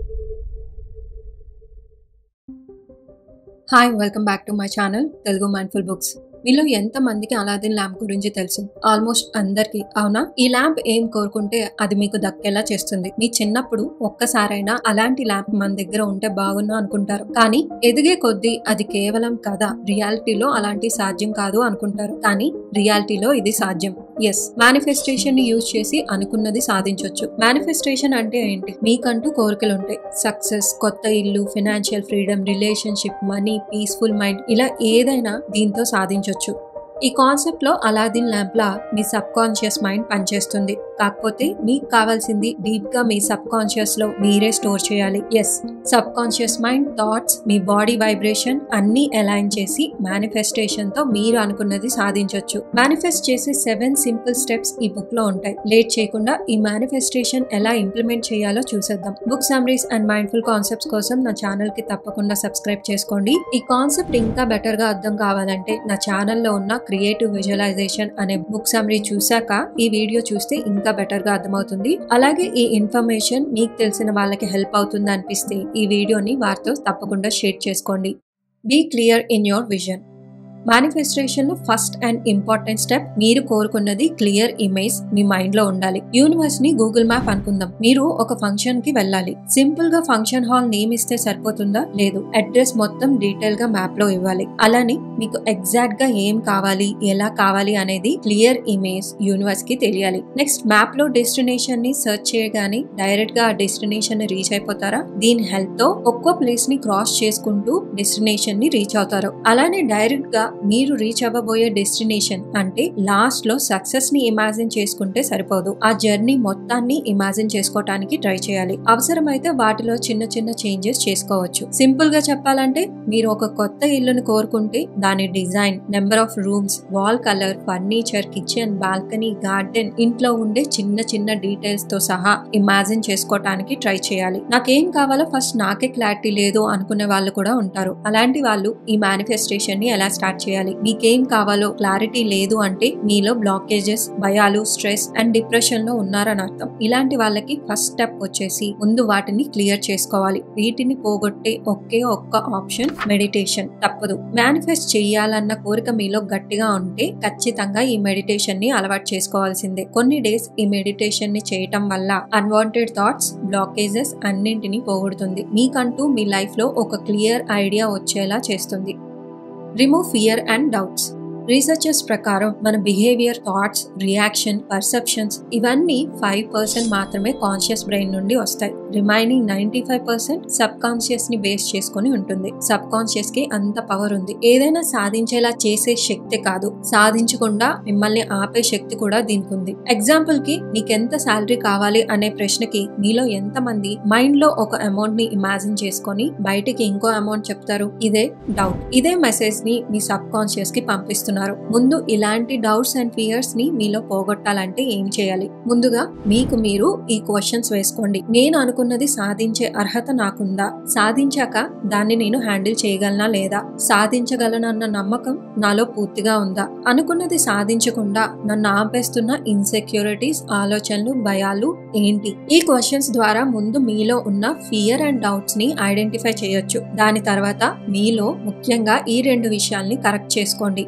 hi welcome back to my channel Telugu mindful books మీలో ఎంత మందికి అలాదిన్ ల్యాంప్ గురించి తెలుసు ఆల్మోస్ట్ అందరికి అవునా ఈ ల్యాంప్ ఏం కోరుకుంటే అది మీకు దక్కేలా చేస్తుంది మీ చిన్నప్పుడు ఒక్కసారైనా అలాంటి ల్యాంప్ మన దగ్గర ఉంటే బాగున్నా అనుకుంటారు కానీ ఎదిగే కొద్దీ అది కేవలం కథ రియాలిటీలో అలాంటి సాధ్యం కాదు అనుకుంటారు కానీ రియాలిటీలో ఇది సాధ్యం ఎస్ మేనిఫెస్టేషన్ ని యూజ్ చేసి అనుకున్నది సాధించవచ్చు మేనిఫెస్టేషన్ అంటే ఏంటి మీకంటూ కోరికలు ఉంటాయి సక్సెస్ కొత్త ఇల్లు financial freedom relationship money peaceful mind ఇలా ఏదైనా దీంతో సాధించవచ్చు ఈ కాన్సెప్ట్ లో అలాదిన్ ల్యాంప్ లా మీ సబ్ కాన్షియస్ మైండ్ పనిచేస్తుంది కాకపోతే మీకు కావాల్సింది డీప్ గా మీ సబ్ కాన్షియస్ లో మీరే స్టోర్ చేయాలి yes subconscious mind thoughts మీ బాడీ వైబ్రేషన్ అన్ని అలైన్ చేసి మేనిఫెస్టేషన్ తో మీరు అనుకున్నది సాధించవచ్చు మేనిఫెస్ట్ చేసే సెవెన్ సింపుల్ స్టెప్స్ ఈ బుక్ లో ఉంటాయి లేట్ చేయకుండా ఈ మేనిఫెస్టేషన్ ఎలా ఇంప్లిమెంట్ చేయాలో చూసేద్దాం book summaries and mindful concepts కోసం నా ఛానల్ కి తప్పకుండా సబ్స్క్రైబ్ చేసుకోండి ఈ కాన్సెప్ట్ ఇంకా బెటర్ గా అర్థం కావాలంటే నా ఛానల్లో ఉన్న క్రియేటివ్ విజువలైజేషన్ అనే బుక్ సమ్మరీ చూసాక ఈ వీడియో చూస్తే ఇంకా బెటర్ గా అర్థమవుతుంది అలాగే ఈ ఇన్ఫర్మేషన్ మీకు తెలిసిన వాళ్ళకి హెల్ప్ అవుతుంది అనిపిస్తే ఈ వీడియోని వారితో తప్పకుండా షేర్ చేసుకోండి be clear in your vision manifestation లో ఫస్ట్ అండ్ ఇంపార్టెంట్ స్టెప్ మీరు కోరుకున్నది క్లియర్ ఇమేజ్ మీ మైండ్ లో ఉండాలి యూనివర్స్ ని గూగుల్ మ్యాప్ అనుకుందాం మీరు ఒక ఫంక్షన్ కి వెళ్ళాలి సింపుల్ గా ఫంక్షన్ హాల్ నేమ్ ఇస్తే సరిపోతుందా లేదు అడ్రస్ మొత్తం డీటెయిల్ గా మ్యాప్ లో ఇవ్వాలి అలానే మీకు ఎగ్జాక్ట్ గా ఏం కావాలి ఎలా కావాలి అనేది క్లియర్ ఇమేజ్ యూనివర్స్ కి తెలియాలి నెక్స్ట్ మ్యాప్ లో డెస్టినేషన్ ని సెర్చ్ చేయగానే డైరెక్ట్ గా ఆ డెస్టినేషన్ ని రీచ్ అయిపోతారా దీని హెల్ప్ తో ఒక్కో ప్లేస్ ని క్రాస్ చేసుకుంటూ డెస్టినేషన్ ని రీచ్ అవుతారు అలానే డైరెక్ట్ గా మీరు రీచ్ అవ్వబోయే డెస్టినేషన్ అంటే లాస్ట్ లో సక్సెస్ ని ఇమాజిన్ చేసుకుంటే సరిపోదు ఆ జర్నీ మొత్తాన్ని ఇమాజిన్ చేసుకోవటానికి ట్రై చేయాలి అవసరమైతే వాటిలో చిన్న చిన్న చేంజెస్ చేసుకోవచ్చు సింపుల్ గా చెప్పాలంటే మీరు ఒక కొత్త ఇల్లుని కోరుకుంటే దాని design number of rooms wall colour furniture kitchen balcony garden ఇంట్లో ఉండే చిన్న చిన్న డీటెయిల్స్ తో సహా ఇమాజిన్ చేసుకోవటానికి ట్రై చేయాలి నాకేం కావాలో ఫస్ట్ నాకే క్లారిటీ లేదు అనుకునే వాళ్ళు కూడా ఉంటారు అలాంటి వాళ్ళు ఈ మేనిఫెస్టేషన్ ని ఎలా స్టార్ట్ చేయాలి మీకేం కావాలో క్లారిటీ లేదు అంటే మీలో బ్లాకేజెస్ భయాలు స్ట్రెస్ అండ్ డిప్రెషన్ లో ఉన్నారని అర్థం ఇలాంటి వాళ్ళకి ఫస్ట్ స్టెప్ వచ్చేసి ముందు వాటిని క్లియర్ చేసుకోవాలి వీటిని పోగొట్టే ఒకే ఒక్క ఆప్షన్ మెడిటేషన్ తప్పదు మేనిఫెస్ట్ చేయాలన్న కోరిక మీలో గట్టిగా ఉంటే ఖచ్చితంగా ఈ మెడిటేషన్ ని అలవాటు చేసుకోవాల్సిందే కొన్ని డేస్ ఈ మెడిటేషన్ ని చేయటం వల్ల అన్వాంటెడ్ థాట్స్ బ్లాకేజెస్ అన్నింటినీ పోగొడుతుంది మీకంటూ మీ లైఫ్ లో ఒక క్లియర్ ఐడియా వచ్చేలా చేస్తుంది remove fear and doubts researchers ప్రకారం మన బిహేవియర్ థాట్స్ రియాక్షన్ పర్సెప్షన్స్ ఇవన్నీ ఫైవ్ పర్సెంట్ మాత్రమే కాన్షియస్ బ్రెయిన్ నుండి వస్తాయి remaining ninety five percent subconscious ని బేస్ చేసుకుని ఉంటుంది సబ్ కాన్షియస్ కి అంత పవర్ ఉంది ఏదైనా సాధించేలా చేసే శక్తి కాదు సాధించకుండా మిమ్మల్ని ఆపే శక్తి కూడా దీనికి ఉంది ఎగ్జాంపుల్ కి మీకు ఎంత శాలరీ కావాలి అనే ప్రశ్నకి మీలో ఎంత మంది మైండ్ లో ఒక అమౌంట్ ని ఇమాజిన్ చేసుకొని బయటికి ఇంకో అమౌంట్ చెప్తారు ఇదే డౌట్ ఇదే మెసేజ్ ని మీ సబ్ కాన్షియస్ కి పంపిస్తున్నారు ముందు ఇలాంటి డౌట్స్ అండ్ ఫియర్స్ ని మీలో పోగొట్టాలంటే ఏం చేయాలి ముందుగా మీకు మీరు ఈ క్వశ్చన్స్ వేసుకోండి నేను అనుకున్నది సాధించే అర్హత నాకుందా సాధించాక దాన్ని నేను హ్యాండిల్ చేయగలనా లేదా సాధించగలనన్న నమ్మకం నాలో పూర్తిగా ఉందా అనుకున్నది సాధించకుండా నన్ను ఆపేస్తున్న ఇన్సెక్యూరిటీస్ ఆలోచనలు భయాలు ఏంటి ఈ క్వశ్చన్స్ ద్వారా ముందు మీలో ఉన్న ఫియర్ అండ్ డౌట్స్ ని ఐడెంటిఫై చేయొచ్చు దాని తర్వాత మీలో ముఖ్యంగా ఈ రెండు విషయాల్ని కరెక్ట్ చేసుకోండి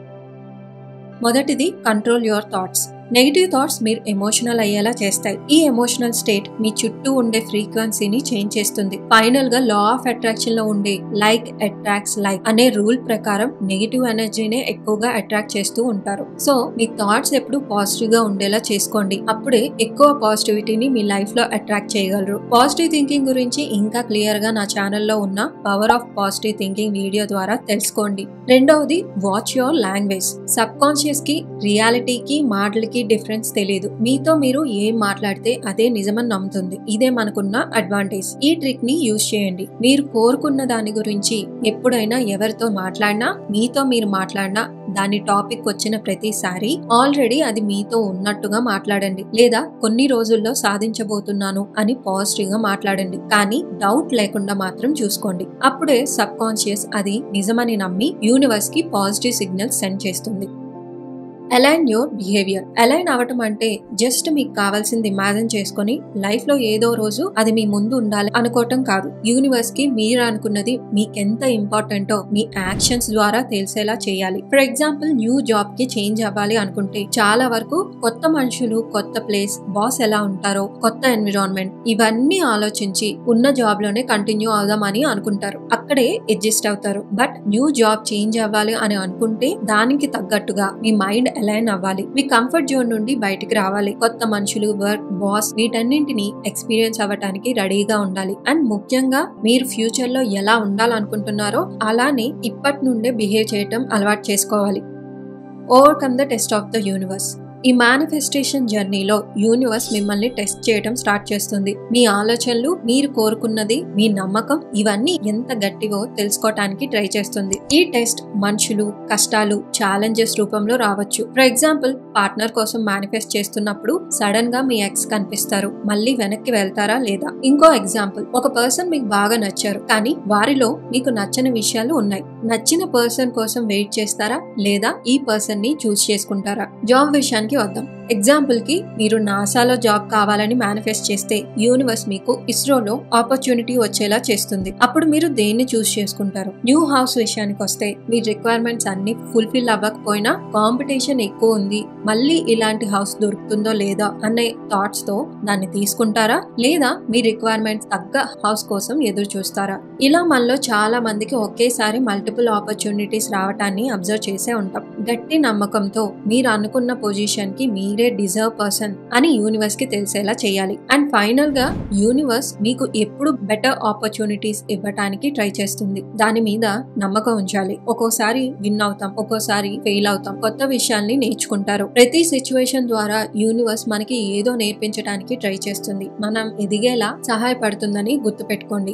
మొదటిది control your thoughts negative thoughts మీరు ఎమోషనల్ అయ్యేలా చేస్తాయి ఈ ఎమోషనల్ స్టేట్ మీ చుట్టూ ఉండే ఫ్రీక్వెన్సీని చేంజ్ చేస్తుంది ఫైనల్ గా లా ఆఫ్ అట్రాక్షన్ లో ఉండే లైక్ అట్రాక్ట్స్ లైక్ అనే రూల్ ప్రకారం నెగిటివ్ ఎనర్జీనే ఎక్కువగా అట్రాక్ట్ చేస్తూ ఉంటారు సో మీ థాట్స్ ఎప్పుడు పాజిటివ్ గా ఉండేలా చేసుకోండి అప్పుడే ఎక్కువ పాజిటివిటీని మీ లైఫ్ లో అట్రాక్ట్ చేయగలరు పాజిటివ్ థింకింగ్ గురించి ఇంకా క్లియర్ గా నా ఛానల్లో ఉన్న power of positive thinking video ద్వారా తెలుసుకోండి రెండవది watch your language subconscious కి రియాలిటీకి మాటలకి డిఫరెన్స్ తెలియదు మీతో మీరు ఏం మాట్లాడితే అదే నిజమని నమ్ముతుంది ఇదే మనకున్న అడ్వాంటేజ్ ఈ ట్రిక్ ని యూజ్ చేయండి మీరు కోరుకున్న దాని గురించి ఎప్పుడైనా ఎవరితో మాట్లాడినా మీతో మీరు మాట్లాడినా దాని టాపిక్ వచ్చిన ప్రతిసారి ఆల్రెడీ అది మీతో ఉన్నట్టుగా మాట్లాడండి లేదా కొన్ని రోజుల్లో సాధించబోతున్నాను అని పాజిటివ్ గా మాట్లాడండి కానీ డౌట్ లేకుండా మాత్రం చూసుకోండి అప్పుడే సబ్ కాన్షియస్ అది నిజమని నమ్మి యూనివర్స్ కి పాజిటివ్ సిగ్నల్స్ సెండ్ చేస్తుంది అలైన్ యువర్ బిహేవియర్ అలైన్ అవటం అంటే జస్ట్ మీకు కావాల్సింది ఇమాజిన్ చేసుకుని లైఫ్ లో ఏదో రోజు అది మీ ముందు ఉండాలి అనుకోవటం కాదు యూనివర్స్ కి మీరు అనుకున్నది మీకెంత ఇంపార్టెంటో మీ యాక్షన్స్ ద్వారా తెలిసేలా చేయాలి ఫర్ ఎగ్జాంపుల్ న్యూ జాబ్ కి చేంజ్ అవ్వాలి అనుకుంటే చాలా వరకు కొత్త మనుషులు కొత్త ప్లేస్ బాస్ ఎలా ఉంటారో కొత్త ఎన్విరాన్మెంట్ ఇవన్నీ ఆలోచించి ఉన్న జాబ్ లోనే కంటిన్యూ అవుదామని అనుకుంటారు అక్కడే అడ్జస్ట్ అవుతారు బట్ న్యూ జాబ్ చేంజ్ అవ్వాలి అని అనుకుంటే దానికి తగ్గట్టుగా మీ మైండ్ అలైన్ అవ్వాలి మీ కంఫర్ట్ జోన్ నుండి బయటికి రావాలి కొత్త మనుషులు వర్క్ బాస్ వీటన్నింటిని ఎక్స్పీరియన్స్ అవ్వటానికి రెడీగా ఉండాలి అండ్ ముఖ్యంగా మీరు ఫ్యూచర్ లో ఎలా ఉండాలనుకుంటున్నారో అలానే ఇప్పటి నుండే బిహేవ్ చేయటం అలవాటు చేసుకోవాలి overcome the test of the universe ఈ మేనిఫెస్టేషన్ జర్నీలో యూనివర్స్ మిమ్మల్ని టెస్ట్ చేయడం స్టార్ట్ చేస్తుంది మీ ఆలోచనలు మీరు కోరుకున్నది మీ నమ్మకం ఇవన్నీ ఎంత గట్టివో తెలుసుకోవటానికి ట్రై చేస్తుంది ఈ టెస్ట్ మనుషులు కష్టాలు ఛాలెంజెస్ రూపంలో రావచ్చు ఫర్ ఎగ్జాంపుల్ పార్ట్నర్ కోసం మేనిఫెస్ట్ చేస్తున్నప్పుడు సడన్ గా మీ ఎక్స్ కనిపిస్తారు మళ్ళీ వెనక్కి వెళ్తారా లేదా ఇంకో ఎగ్జాంపుల్ ఒక పర్సన్ మీకు బాగా నచ్చారు కానీ వారిలో మీకు నచ్చని విషయాలు ఉన్నాయి నచ్చిన పర్సన్ కోసం వెయిట్ చేస్తారా లేదా ఈ పర్సన్ ని చూస్ చేసుకుంటారా జాబ్ విషయానికి వద్దాం ఎగ్జాంపుల్ కి మీరు నాసాలో జాబ్ కావాలని మేనిఫెస్ట్ చేస్తే యూనివర్స్ మీకు ఇస్రోలో ఆపర్చునిటీ వచ్చేలా చేస్తుంది అప్పుడు మీరు దేన్ని చూస్ చేసుకుంటారు న్యూ హౌస్ విషయానికి వస్తే మీ రిక్వైర్మెంట్స్ అన్ని ఫుల్ఫిల్ అవ్వకపోయినా కాంపిటీషన్ ఎక్కువ ఉంది మళ్ళీ ఇలాంటి హౌస్ దొరుకుతుందో లేదా అనే థాట్స్ తో దాన్ని తీసుకుంటారా లేదా మీ రిక్వైర్మెంట్స్ తగ్గ హౌస్ కోసం ఎదురు చూస్తారా ఇలా మనలో చాలా మందికి ఒకేసారి మల్టిపుల్ ఆపర్చునిటీస్ రావటాన్ని అబ్జర్వ్ చేసే ఉంటాం గట్టి నమ్మకంతో మీరు అనుకున్న పొజిషన్ కి మీరే డిజర్వ్ పర్సన్ అని యూనివర్స్ కి తెలిసేలా చేయాలి అండ్ ఫైనల్ గా యూనివర్స్ మీకు ఎప్పుడు బెటర్ ఆపర్చునిటీస్ ఇవ్వటానికి ట్రై చేస్తుంది దాని మీద నమ్మకం ఉంచాలి ఒక్కోసారి విన్ అవుతాం ఒక్కోసారి ఫెయిల్ అవుతాం కొత్త విషయాల్ని నేర్చుకుంటారు ప్రతి సిచ్యువేషన్ ద్వారా యూనివర్స్ మనకి ఏదో నేర్పించడానికి ట్రై చేస్తుంది మనం ఎదిగేలా సహాయపడుతుందని గుర్తుపెట్టుకోండి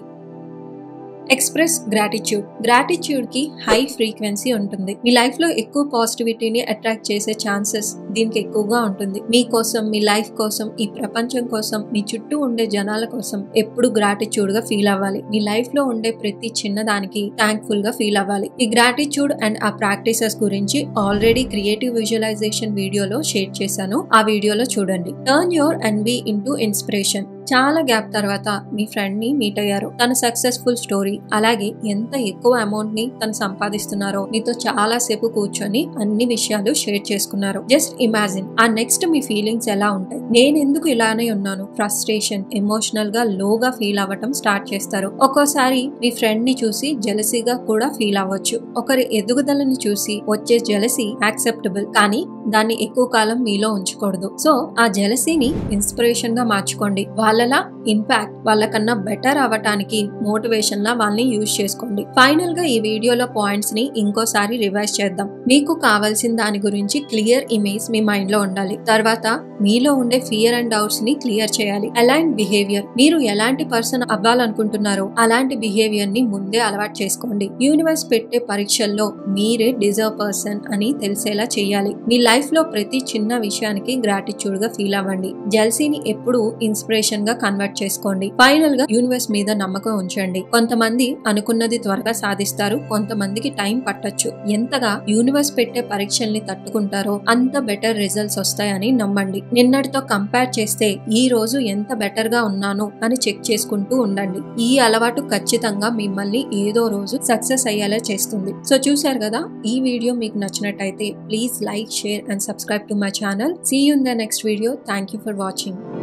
ఎక్స్ప్రెస్ గ్రాటిట్యూడ్ గ్రాటిట్యూడ్ కి హై ఫ్రీక్వెన్సీ ఉంటుంది మీ లైఫ్ లో ఎక్కువ పాజిటివిటీని అట్రాక్ట్ చేసే ఛాన్సెస్ దీనికి ఎక్కువగా ఉంటుంది మీకోసం మీ లైఫ్ కోసం ఈ ప్రపంచం కోసం మీ చుట్టూ ఉండే జనాల కోసం ఎప్పుడు గ్రాటిట్యూడ్ గా ఫీల్ అవ్వాలి మీ లైఫ్ లో ఉండే ప్రతి చిన్నదానికి థ్యాంక్ఫుల్ గా ఫీల్ అవ్వాలి ఈ గ్రాటిట్యూడ్ అండ్ ఆ ప్రాక్టీసెస్ గురించి ఆల్రెడీ క్రియేటివ్ విజువలైజేషన్ వీడియోలో షేర్ చేశాను ఆ వీడియోలో చూడండి turn your envy into inspiration చాలా గ్యాప్ తర్వాత మీ ఫ్రెండ్ ని మీట్ అయ్యారు తన సక్సెస్ఫుల్ స్టోరీ అలాగే ఎంత ఎక్కువ అమౌంట్ ని తను సంపాదిస్తున్నారో మీతో చాలా సేపు కూర్చొని అన్ని విషయాలు షేర్ చేసుకున్నారు జస్ట్ ఇమాజిన్ ఆ నెక్స్ట్ మీ ఫీలింగ్స్ ఎలా ఉంటాయి నేను ఎందుకు ఇలానే ఉన్నాను ఫ్రస్ట్రేషన్ ఎమోషనల్ గా లోగా ఫీల్ అవ్వటం స్టార్ట్ చేస్తారు ఒక్కోసారి మీ ఫ్రెండ్ ని చూసి జెలసీగా కూడా ఫీల్ అవ్వచ్చు ఒకరి ఎదుగుదలని చూసి వచ్చే జెలసీ యాక్సెప్టబుల్ కానీ దాన్ని ఎక్కువ కాలం మీలో ఉంచకూడదు సో ఆ జెలసీని ఇన్స్పిరేషన్ గా మార్చుకోండి వాళ్ళలా ఇంపాక్ట్ వాళ్ళకన్నా బెటర్ అవ్వటానికి మోటివేషన్ లా వాళ్ళని యూజ్ చేసుకోండి ఫైనల్ గా ఈ వీడియోలో పాయింట్స్ ని ఇంకోసారి రివైజ్ చేద్దాం మీకు కావాల్సిన దాని గురించి క్లియర్ ఇమేజ్ మీ మైండ్ లో ఉండాలి తర్వాత మీలో ఉండే ఫియర్ అండ్ డౌట్స్ ని క్లియర్ చేయాలి అలైన్ బిహేవియర్ మీరు ఎలాంటి పర్సన్ అవ్వాలనుకుంటున్నారో అలాంటి బిహేవియర్ ని ముందే అలవాటు చేసుకోండి యూనివర్స్ పెట్టే పరీక్షల్లో మీరే డిజర్వ్ పర్సన్ అని తెలిసేలా చేయాలి మీ లైఫ్ లో ప్రతి చిన్న విషయానికి గ్రాటిట్యూడ్ గా ఫీల్ అవ్వండి జెల్సీని ఎప్పుడు ఇన్స్పిరేషన్ గా కన్వర్ట్ చేసుకోండి ఫైనల్ గా యూనివర్స్ మీద నమ్మకం ఉంచండి కొంతమంది అనుకున్నది త్వరగా సాధిస్తారు కొంతమందికి టైం పట్టొచ్చు ఎంతగా యూనివర్స్ పెట్టే పరీక్షల్ని తట్టుకుంటారో అంత బెటర్ రిజల్ట్స్ వస్తాయని నమ్మండి నిన్నటితో కంపేర్ చేస్తే ఈ రోజు ఎంత బెటర్ గా ఉన్నాను అని చెక్ చేసుకుంటూ ఉండండి ఈ అలవాటు ఖచ్చితంగా మిమ్మల్ని ఏదో రోజు సక్సెస్ అయ్యేలా చేస్తుంది సో చూసారు కదా ఈ వీడియో మీకు నచ్చినట్టయితే please like share and subscribe to my channel see you in the next video thank you for watching